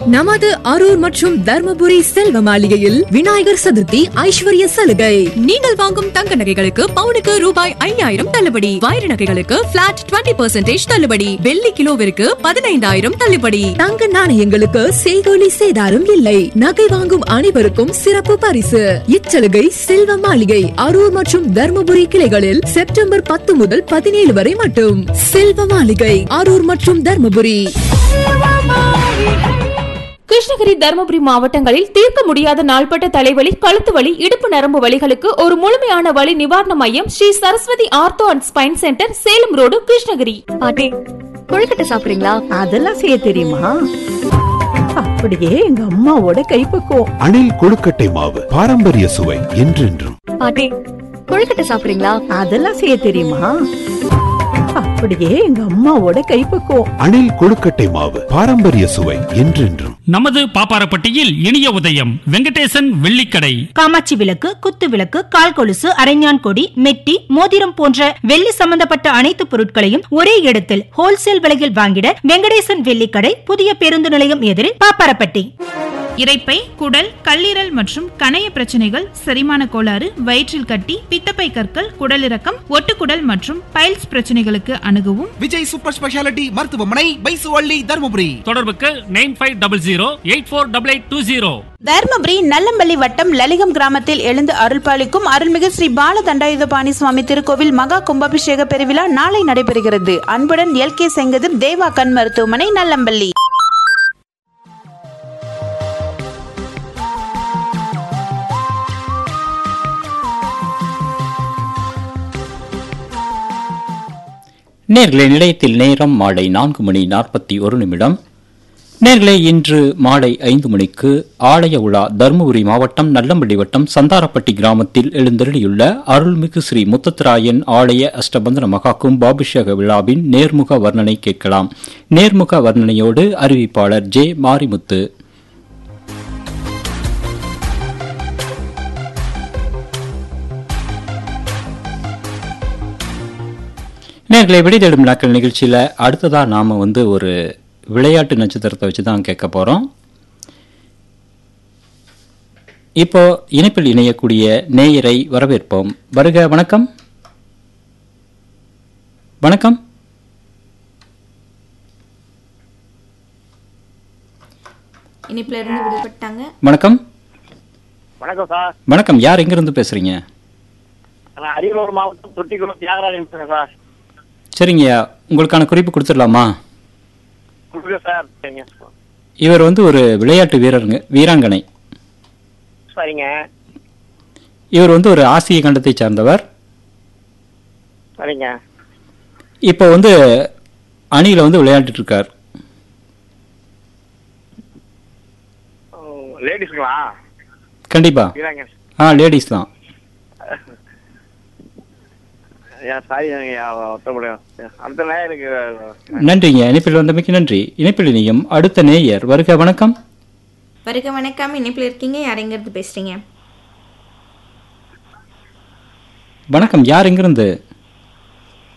நமது அரூர் மற்றும் தர்மபுரி செல்வ மாளிகையில் விநாயகர் சதுர்த்தி ஐஸ்வர்ய சலுகை நீங்கள் வாங்கும் தங்க நகைகளுக்கு பவுனுக்கு ரூபாய் ஐயாயிரம் தள்ளுபடி வைர நகைகளுக்கு பிளாட் 20% தள்ளுபடி வெள்ளி கிலோவிற்கு பதினைந்தாயிரம் தள்ளுபடி தங்க நாணயங்களுக்கு செய்கூலி சேதாரம் இல்லை நகை வாங்கும் அனைவருக்கும் சிறப்பு பரிசு இச்சலுகை செல்வ மாளிகை அரூர் மற்றும் தர்மபுரி கிளைகளில் செப்டம்பர் பத்து முதல் பதினேழு வரை மட்டும் செல்வ மாளிகை அரூர் மற்றும் தர்மபுரி கிருஷ்ணகிரி தருமபுரி மாவட்டங்களில் தீர்க்க முடியாத நாள்பட்ட தலைவலி கழுத்து வலி இடுப்பு நரம்பு வலிகளுக்கு ஒரு முழுமையான வலி நிவாரண மையம் Sri Saraswathi ortho and spine centre Salem road Krishnagiri பாட்டி கொழுக்கட்டை சாப்பிடுறீங்களா அதெல்லாம் செய்ய தெரியுமா அப்படியே எங்க அம்மாவோட கைப்பக்குவம் அணில் கொழுக்கட்டை மாவு பாரம்பரிய சுவை என்றென்றும் பாட்டி கொழுக்கட்டை சாப்பிடுறீங்களா அதெல்லாம் செய்ய தெரியுமா அப்படியே எங்க அம்மாவோட கைப்பக்குவம் அணில் கொழுக்கட்டை மாவு பாரம்பரிய சுவை என்றென்றும் நமது பாப்பாரப்பட்டியில் இனிய உதயம் வெங்கடேசன் வெள்ளிக்கடை காமாட்சி விளக்கு குத்து விளக்கு கால் கொலுசு அரைஞான் கொடி மெட்டி மோதிரம் போன்ற வெள்ளி சம்பந்தப்பட்ட அனைத்து பொருட்களையும் ஒரே இடத்தில் ஹோல்சேல் விலையில் வாங்கிட வெங்கடேசன் வெள்ளிக்கடை புதிய பேருந்து நிலையம் எதிரில் பாப்பாரப்பட்டி இரைப்பை குடல் கல்லீரல் மற்றும் கணைய பிரச்சனைகள் செரிமான கோளாறு வயிற்றில் கட்டி பித்தப்பை கற்கள் குடலிறக்கம் ஒட்டுக்குடல் மற்றும் பைல்ஸ் பிரச்சனைகளுக்கு அணுகவும் விஜய் சூப்பர் ஸ்பெஷாலிட்டி மருத்துவமனை பைசுவள்ளி தருமபுரி தொடர்புக்கு nine five double zero eight four double eight two zero Dharmapuri Nallampalli வட்டம் லலிகம் கிராமத்தில் எழுந்து அருள்பாலிக்கும் அருள்மிகு ஸ்ரீ பால தண்டாயுதபாணி சுவாமி திருக்கோவில் மகா கும்பாபிஷேக பெருவிழா நாளை நடைபெறுகிறது அன்புடன் எல் கே செங்கதிர் தேவா கண் மருத்துவமனை நல்லம்பள்ளி நேர்களே நிலையத்தில் நேரம் மாலை நான்கு மணி நாற்பத்தி ஒரு நிமிடம் நேர்களே இன்று மாலை ஐந்து மணிக்கு ஆலய உலா தருமபுரி மாவட்டம் நல்லம்பள்ளி வட்டம் சந்தாரப்பட்டி கிராமத்தில் எழுந்தருளியுள்ள அருள்மிகு ஸ்ரீ முத்தத்ராயன் ஆலய அஷ்டபந்தன மகா கும்பாபிஷேக விழாவின் நேர்முக வர்ணனை கேட்கலாம் நேர்முக வர்ணனையோடு அறிவிப்பாளர் ஜே மாரிமுத்து நேர்களை விடைதேடும் நாட்கள் நிகழ்ச்சியில் அடுத்ததாக நாம் வந்து ஒரு விளையாட்டு நட்சத்திரத்தை வச்சு தான் கேட்க போகிறோம் இப்போ இணைப்பில் இணையக்கூடிய நேயரை வரவேற்போம் வருக வணக்கம் வணக்கம் இனிப்புல இருந்து விடுபட்டாங்க வணக்கம் வணக்கம் சார் வணக்கம் யார் எங்கிருந்து பேசுறீங்க நான் அரியலூர் மாவட்டம் தொட்டிக்குளம் தியாகராஜன் பேசுறேன் சார் சரிங்க உங்களுக்கான குறிப்பு கொடுத்துடலாமா கொடுங்க சார் சரிங்க இவர் வந்து ஒரு விளையாட்டு வீரருங்க வீராங்கனை சரிங்க இவர் வந்து ஒரு ஆசிய கண்டத்தை சார்ந்தவர் சரிங்க இப்போ வந்து அணியில் வந்து விளையாண்டுட்டு இருக்கார் லேடிஸ்ங்களா கண்டிப்பா வீராங்க ஆ லேடிஸ் தான் ஏன் சாரி ஒத்த முடியும் அந்த நேயருக்கு நன்றிங்க இணைப்பில் வந்தமைக்கு நன்றி இணைப்பில் இணையும் அடுத்த நேயர் வருக வணக்கம் வருக வணக்கம் இனிப்புல இருக்கீங்க யாரெங்கிறது பேசுறீங்க வணக்கம் யார் எங்கிருந்து